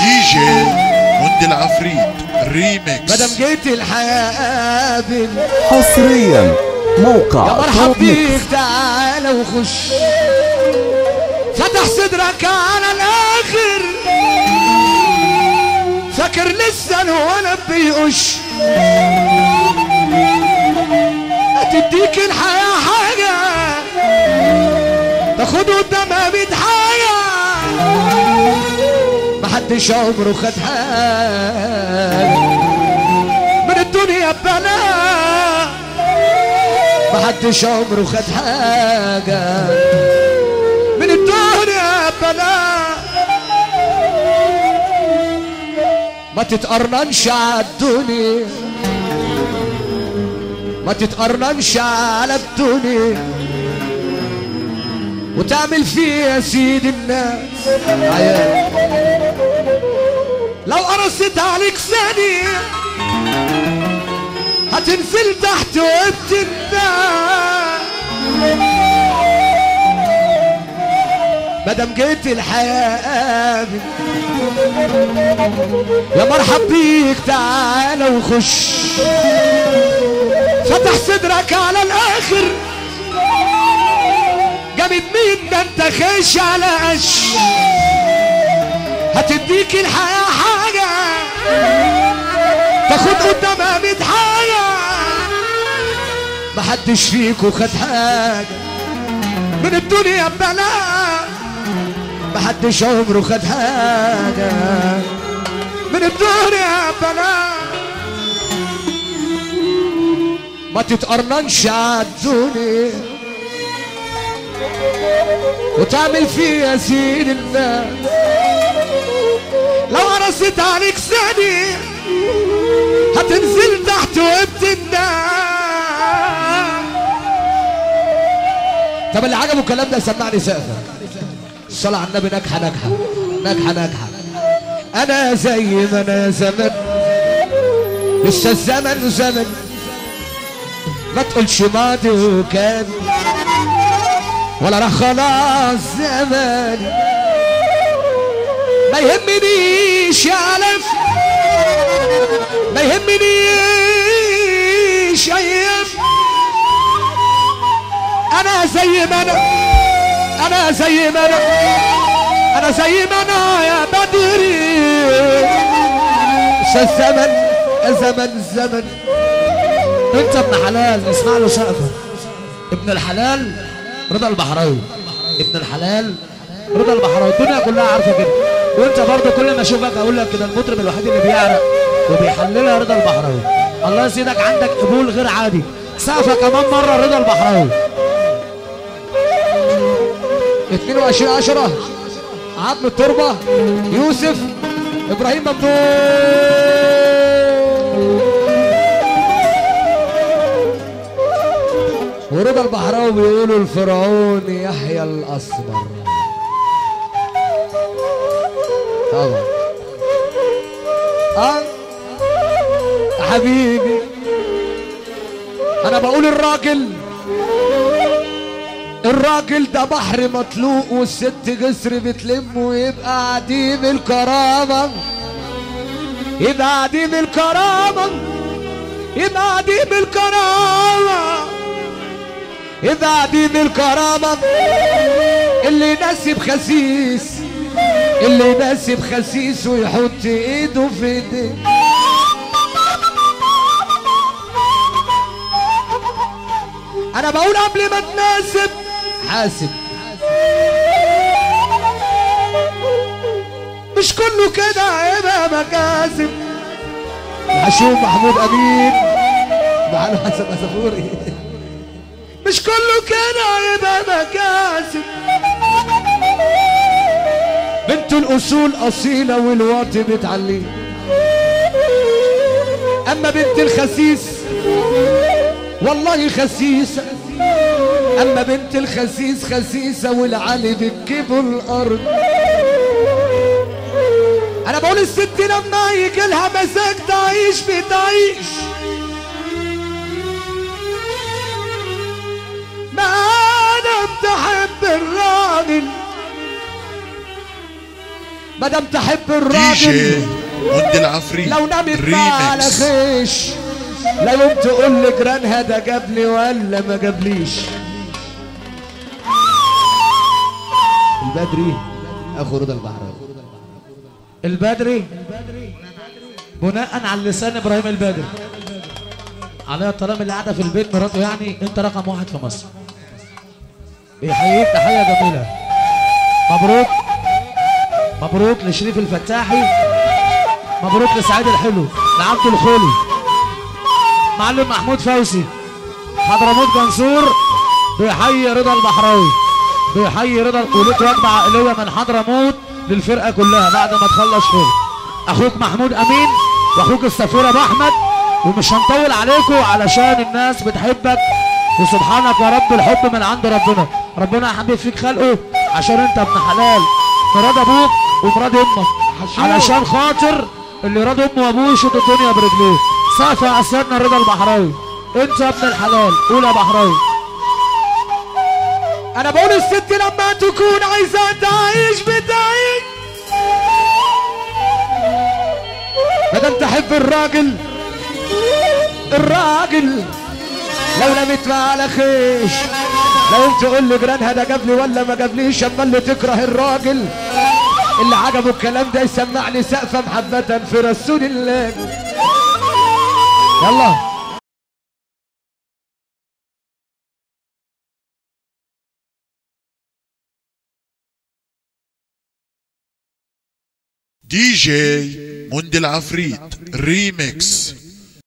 دي جي مند العفريت ريميكس مادام جيت الحياة قابل حصريا يا موقع مرحب توب ميكس بيك تعالى وخش فتح صدرك على الاخر فاكر لسه الولد بيقش هتديك الحياة حاجة تاخد قدامها ميت حاجة محدش عمره خد حاجة من الدنيا ببلاء محدش عمره خد حاجة من الدنيا بلاء ما تتقرنش عالدنيا ما تتقرنش على الدنيا وتعمل فيها سيد الناس عيال لو قرصت عليك ثانية هتنزل تحت وبتندم مادام جيت الحياة قابل يا مرحب بيك تعالى وخش فتح صدرك على الاخر جامد مين ده انت خش على قش هتديك الحياة حاجة تاخد قدامها ميت حاجة محدش فيكو خد حاجة من الدنيا ببلاء محدش عمره خد حاجة من الدنيا ببلاء ما تتقرنش عالدنيا وتعمل فيها زين الناس لو قرصت عليك ثانية هتنزل تحت وبتندم طب اللي عجبه الكلام ده سمعني سقفة الصلاة على النبي ناجحة ناجحة ناجحة ناجحة أنا زي ما أنا زمن لسه الزمن زمن ما تقولش ماضي وكان ولا راح خلاص زمان ما يهمنيش يا علف ما يهمنيش ايام انا زي ما انا انا زي ما انا انا زي ما انا يا بدري الزمن الزمن الزمن انت ابن حلال اسمع له سقفه ابن الحلال رضا البحراوي ابن الحلال رضا البحراوي الدنيا كلها عارفه كده وانت برضه كل ما اشوفك اقول لك كده المطرب الوحيد اللي بيعرق وبيحللها رضا البحراوي الله يزيدك عندك قبول غير عادي سقفه كمان مره رضا البحراوي 22 10 عظم التربه يوسف ابراهيم ممدوح ورضا البحراوي بيقولوا الفرعون يحيى الاسمر طبعا اه يا حبيبي انا بقول الراجل الراجل ده بحر مطلوق والست جسر بتلم ويبقى عديم الكرامة يبقى عديم الكرامة يبقى عديم الكرامة يبقى عديم الكرامة اللي يناسب خسيس اللي يناسب خسيس ويحط ايده في ايديه انا بقول قبل ما تناسب حاسب مش كله كده هيبقى مكاسب هشوف محمود امين معانا حسن اسفوري مش كله كده يبقى مكاسب بنت الاصول اصيله والواطي بتعليه اما بنت الخسيس والله خسيسه اما بنت الخسيس خسيسه والعلي بتجيبوا الارض انا بقول الست لما يجي لها مزاج تعيش بتعيش ما انا بتحب الراجل مادام تحب دي جي الراجل مند العفريت لو نامت بقى على ريمكس خيش لا يوم تقول لي جيرانها ده جاب لي ولا ما جابليش البدري اخو رضا البحراوي البدري بناء على لسان ابراهيم البدري عليا الطلام اللي قاعده في البيت مراته يعني انت رقم واحد في مصر بيحييك تحيه جميله مبروك مبروك لشريف الفتاحي مبروك لسعيد الحلو لعبد الخولي معلم محمود فوزي حضرموت جنصور بيحيي رضا البحراوي بيحيي رضا وليك وجبه عائليه من حضرموت للفرقه كلها بعد ما تخلص شغل اخوك محمود امين واخوك السفير ابو احمد ومش هنطول عليكم علشان الناس بتحبك وسبحانك يا رب الحب من عند ربنا ربنا يا حبيبي فيك خلقه عشان انت ابن حلال مراد ابوك ومراد امك علشان خاطر اللي راد امه وابوه يشد الدنيا برجليه سقف يا اسيادنا رضا البحراوي انت يا ابن الحلال قول يا بحراوي انا بقول الست لما تكون عايزه تعيش بتعيش مادام تحب الراجل الراجل لو نمت معاه على خيش لو انت تقول لي جيرانها ده جاب لي ولا ما جابليش اما اللي تكره الراجل اللي عجبه الكلام ده يسمعني سقفه محبه في رسول الله يلا دي جي مند العفريت ريمكس